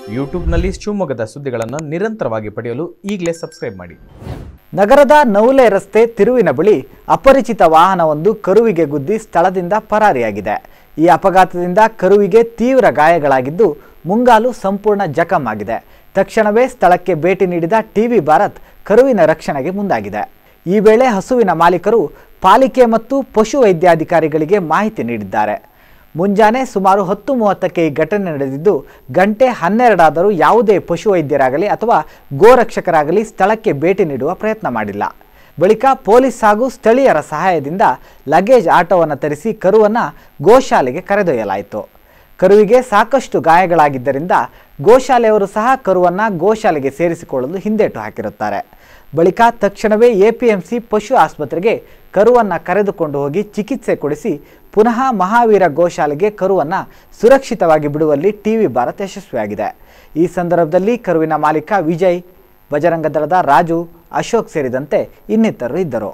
ಯೂಟ್ಯೂಬ್ನಲ್ಲಿ ಶಿವಮೊಗ್ಗದ ಸುದ್ದಿಗಳನ್ನು ನಿರಂತರವಾಗಿ ಪಡೆಯಲು ಈಗಲೇ ಸಬ್ಸ್ಕ್ರೈಬ್ ಮಾಡಿ ನಗರದ ನೌಲೆ ರಸ್ತೆ ತಿರುವಿನ ಬಳಿ ಅಪರಿಚಿತ ವಾಹನವೊಂದು ಕರುವಿಗೆ ಗುದ್ದಿ ಸ್ಥಳದಿಂದ ಪರಾರಿಯಾಗಿದೆ ಈ ಅಪಘಾತದಿಂದ ಕರುವಿಗೆ ತೀವ್ರ ಗಾಯಗಳಾಗಿದ್ದು ಮುಂಗಾಲು ಸಂಪೂರ್ಣ ಜಖಂ ಆಗಿದೆ ತಕ್ಷಣವೇ ಸ್ಥಳಕ್ಕೆ ಭೇಟಿ ನೀಡಿದ ಟಿವಿ ಭಾರತ್ ಕರುವಿನ ರಕ್ಷಣೆಗೆ ಮುಂದಾಗಿದೆ ಈ ವೇಳೆ ಹಸುವಿನ ಮಾಲೀಕರು ಪಾಲಿಕೆ ಮತ್ತು ಪಶು ವೈದ್ಯಾಧಿಕಾರಿಗಳಿಗೆ ಮಾಹಿತಿ ನೀಡಿದ್ದಾರೆ ಮುಂಜಾನೆ ಸುಮಾರು ಹತ್ತು ಮೂವತ್ತಕ್ಕೆ ಈ ಘಟನೆ ನಡೆದಿದ್ದು ಗಂಟೆ ಹನ್ನೆರಡಾದರೂ ಯಾವುದೇ ಪಶುವೈದ್ಯರಾಗಲಿ ಅಥವಾ ಗೋರಕ್ಷಕರಾಗಲಿ ಸ್ಥಳಕ್ಕೆ ಭೇಟಿ ನೀಡುವ ಪ್ರಯತ್ನ ಮಾಡಿಲ್ಲ ಬಳಿಕ ಪೊಲೀಸ್ ಹಾಗೂ ಸ್ಥಳೀಯರ ಸಹಾಯದಿಂದ ಲಗೇಜ್ ಆಟೋವನ್ನು ತರಿಸಿ ಕರುವನ್ನು ಗೋಶಾಲೆಗೆ ಕರೆದೊಯ್ಯಲಾಯಿತು ಕರುವಿಗೆ ಸಾಕಷ್ಟು ಗಾಯಗಳಾಗಿದ್ದರಿಂದ ಗೋಶಾಲೆಯವರು ಸಹ ಕರುವನ್ನು ಗೋಶಾಲೆಗೆ ಸೇರಿಸಿಕೊಳ್ಳಲು ಹಿಂದೇಟು ಹಾಕಿರುತ್ತಾರೆ ಬಳಿಕ ತಕ್ಷಣವೇ ಎಪಿಎಂಸಿ ಪಶು ಆಸ್ಪತ್ರೆಗೆ ಕರುವನ್ನು ಕರೆದುಕೊಂಡು ಹೋಗಿ ಚಿಕಿತ್ಸೆ ಕೊಡಿಸಿ ಪುನಃ ಮಹಾವೀರ ಗೋಶಾಲೆಗೆ ಕರುವನ್ನು ಸುರಕ್ಷಿತವಾಗಿ ಬಿಡುವಲ್ಲಿ ಟಿವಿ ಭಾರತ್ ಯಶಸ್ವಿಯಾಗಿದೆ ಈ ಸಂದರ್ಭದಲ್ಲಿ ಕರುವಿನ ಮಾಲೀಕ ವಿಜಯ್ ಬಜರಂಗ ದಳದ ರಾಜು ಅಶೋಕ್ ಸೇರಿದಂತೆ ಇನ್ನಿತರರು ಇದ್ದರು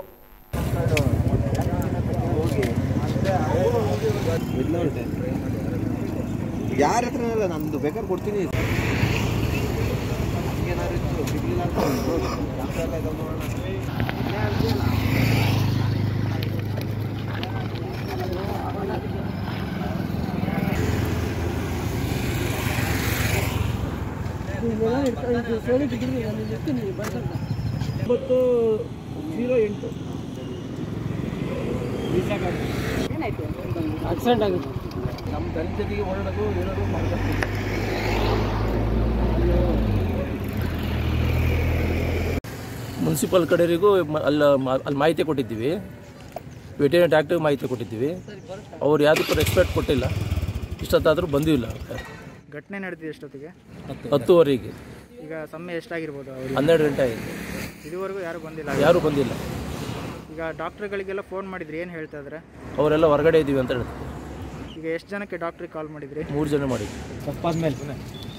ಯಾರ ಹತ್ರ ಇಲ್ಲ ನಮ್ದು ಬೇಕಾದ್ರೆ ಕೊಡ್ತೀನಿ ಏನಾದ್ರು ಇತ್ತು, ಸಿಗ್ಲಿಲ್ಲ ಅಂತ ಅನ್ಬೋದು. ಡಾಕ್ಟ್ರ್ ಎಲ್ಲ ಇದಾವ್ ನೋಡೋಣ. ಒಂಬತ್ತು ಜೀರೋ ಎಂಟು ಆಕ್ಸಿಡೆಂಟ್ ಆಗುತ್ತೆ ನಮ್ಮ ದನ ಜೊತೆಗೆ ಹೊರಡೋದು ಇರೋದು ಮಾಡ್ಬೇಕು ಮುನ್ಸಿಪಲ್ ಕಡೆಯವರಿಗೂ ಮ- ಅಲ್ಲ ಮ- ಅಲ್ಲಿ ಮಾಹಿತಿ ಕೊಟ್ಟಿದ್ದೀವಿ ವೆಟೇರಿಯನ್ ಡಾಕ್ಟ್ರಿಗೆ ಮಾಹಿತಿ ಕೊಟ್ಟಿದ್ದೀವಿ ಅವ್ರು ಯಾವುದಕ್ಕೂ ರೆಸ್ಪೆಕ್ಟ್ ಕೊಟ್ಟಿಲ್ಲ ಇಷ್ಟೊತ್ತಾದರೂ ಬಂದಿಲ್ಲ ಘಟನೆ ನಡೆದಿದೆ ಎಷ್ಟೊತ್ತಿಗೆ ಹತ್ತುವರೆಗೆ ಈಗ ಸಮಯ ಎಷ್ಟಾಗಿರ್ಬೋದು ಅವರು ಹನ್ನೆರಡು ಗಂಟೆ ಆಗಿದೆ ಇದುವರೆಗೂ ಯಾರು ಬಂದಿಲ್ಲ ಯಾರೂ ಬಂದಿಲ್ಲ ಈಗ ಡಾಕ್ಟ್ರುಗಳಿಗೆಲ್ಲ ಫೋನ್ ಮಾಡಿದ್ರಿ ಏನು ಹೇಳ್ತಾ ಇದ್ದಾರೆ ಅವರೆಲ್ಲ ಹೊರಗಡೆ ಇದ್ದೀವಿ ಅಂತ ಹೇಳ್ತಾರೆ ಈಗ ಎಷ್ಟು ಜನಕ್ಕೆ ಡಾಕ್ಟ್ರಿಗೆ ಕಾಲ್ ಮಾಡಿದ್ರಿ ಮೂರು ಜನ ಮಾಡಿದ್ವಿ ತಪ್ಪಾದ್ಮೇಲೆ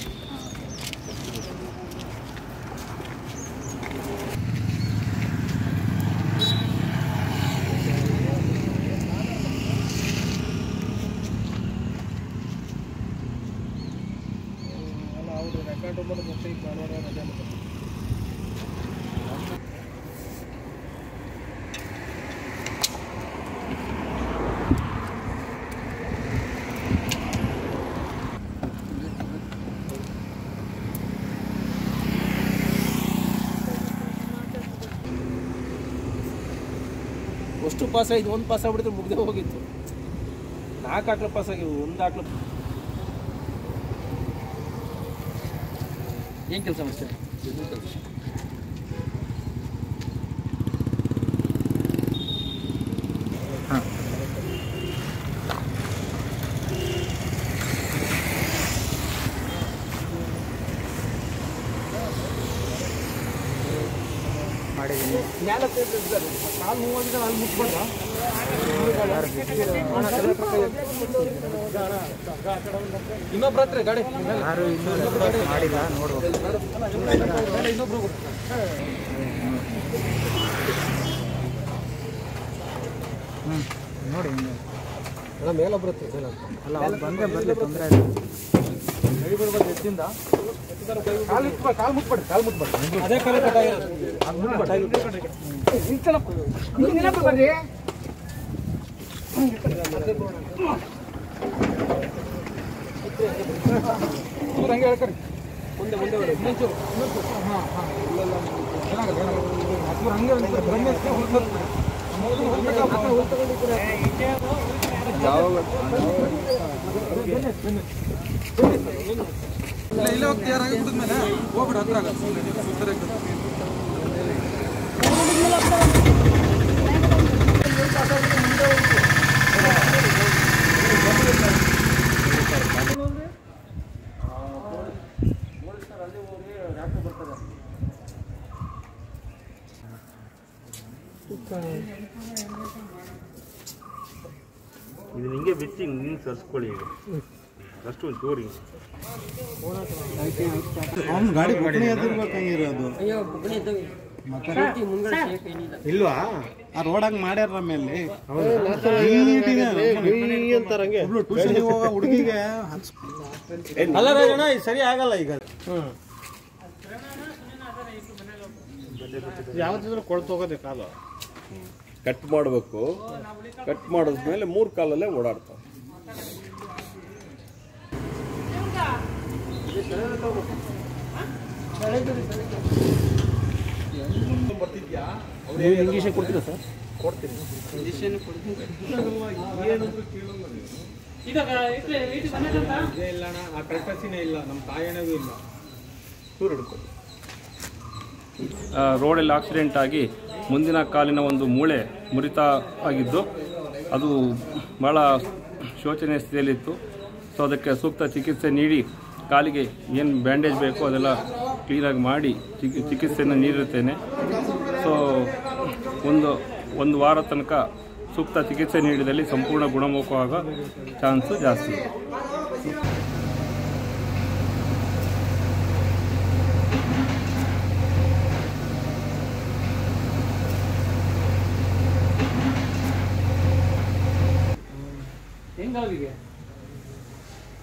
ಅಷ್ಟು ಪಾಸ್ ಆಯ್ತು ಒಂದು ಪಾಸ್ ಆಗ್ಬಿಡಿದ್ರೆ ಮುಗ್ದೇ ಹೋಗಿತ್ತು ನಾಲ್ಕು ಆಕ್ಳು ಪಾಸ್ ಆಗಿವು ಒಂದು ಆಕ್ಳು ಏನು ಕೆಲಸ ಮಾಡ್ತೀರಿ ಮಾಡಿದ್ದೀನಿ ಕಾಲು ಮೂವಾಗಿದ್ರೆ ಅಲ್ಲಿ ಮುಟ್ಬಾರ್ದ ಇನ್ನೊಬ್ರ ಹತ್ರ ಗಾಡಿ ಯಾರು ಇನ್ನೂ ರೆಸ್ಪಾನ್ಸ್ ಮಾಡಿಲ್ಲ ನೋಡ್ಬೇಕು ಇನ್ನೊಬ್ರು ಹ್ಞೂ ನೋಡಿ ಹಿಂಗೆ ಅಲ್ಲ ಮೇಲೊಬ್ರು ಹತ್ರ ಜನ ಅಲ್ಲ ಅವ್ರು ಬಂದರೆ ಬರಲಿ ತೊಂದರೆ ಇಲ್ಲ ಕೈ ಬಿಡ್ಬೋದು ಎತ್ತಿಂದ ಕಾಲು ಇಟ್ಬೇಡಿ ಕಾಲು ಮುಟ್ಬೇಡಿ ಕಾಲು ಮುಟ್ಬೇಡಿ ಅದೇ ಕಾಲ ಕಟ್ಟಾಗಿರೋದು ಹಂಗೆ ಹೇಳ್ಕರಿ ಮುಂದೆ ಮುಂದೆ ಹೊಡಿ. ಇನ್ನೊಂಚೂರು ಇನ್ನೊಂಚೂರು ಹಾಂ ಹಾಂ ಇಲ್ಲ ಇಲ್ಲ ಏನಾಗಲ್ಲ ಏನಾಗಲ್ಲ ಹತ್ತು ಹಂಗೆ ಒಂದು ಬ್ರಹ್ಮಕ್ಕೆ ಹೊಲ್ಕೊಳ್ತೀರಿ ಇಲ್ಲ ಇಲ್ಲೇ ಹೋಗ್ತೀಯ ಯಾರಾಗಿ ಬಿಡಿದ್ಮೇಲೆ ಹೋಗ್ಬಿಡು ಹತ್ರ ಆಗತ್ತೆ ಸುತ್ತರ ಇದು ಹಿಂಗೆ ಬಿಚ್ಚಿ ಹಿಂಗೆ ಸರಿಸ್ಕೊಳ್ಳಿ ಈಗ ಅಷ್ಟು ಒಂದು ಚೂರಿ ಅವ್ನು ಗಾಡಿ ಬುಕ್ಣಿ ಎದ್ದಿರ್ಬೇಕಂಗಿರೋದು ಇಲ್ವಾ ಆ ರೋಡಾಗ ಮಾಡ್ಯಾರ ಆಮೇಲೆ ಒಬ್ಳು ಟ್ಯೂಷನ್ ಹೋಗೋ ಹುಡುಗಿಗೆ ಅಲ್ಲ ರಾಜಣ್ಣ ಇದು ಸರಿ ಆಗಲ್ಲ ಈಗ ಯಾವತ್ತಿದ್ರು ಕೊಳ್ತೋಗೋದೆ ಕಾಲು ಕಟ್ ಮಾಡಬೇಕು ಕಟ್ ಮಾಡಿದ್ಮೇಲೆ ಮೂರು ಕಾಲಲ್ಲೇ ಓಡಾಡ್ತಾವೆ ಇಂಜೆಕ್ಷನ್ ಕೊಡ್ತೀರಾ ಸರ್ ಇದೇ ಇಲ್ಲ ಅಣ್ಣ ಆ ಕಲ್ಪಸಿನೇ ಇಲ್ಲ ನಮ್ಮ ತಾಯಣಗೂ ಇಲ್ಲ ರೋಡಲ್ಲಿ ಆಕ್ಸಿಡೆಂಟ್ ಆಗಿ ಮುಂದಿನ ಕಾಲಿನ ಒಂದು ಮೂಳೆ ಮುರಿತ ಆಗಿದ್ದು ಅದು ಭಾಳ ಶೋಚನೀಯ ಸ್ಥಿತಿಯಲ್ಲಿತ್ತು ಸೊ ಅದಕ್ಕೆ ಸೂಕ್ತ ಚಿಕಿತ್ಸೆ ನೀಡಿ ಕಾಲಿಗೆ ಏನು ಬ್ಯಾಂಡೇಜ್ ಬೇಕೋ ಅದೆಲ್ಲ ಕ್ಲೀನಾಗಿ ಮಾಡಿ ಚಿಕಿ ಚಿಕಿತ್ಸೆಯನ್ನು ನೀಡಿರುತ್ತೇನೆ ಸೊ ಒಂದು ಒಂದು ವಾರ ತನಕ ಸೂಕ್ತ ಚಿಕಿತ್ಸೆ ನೀಡಿದಲ್ಲಿ ಸಂಪೂರ್ಣ ಗುಣಮುಖವಾಗೋ ಚಾನ್ಸು ಜಾಸ್ತಿ ಇದೆ ಹೆಂಗಾವಿಗೆ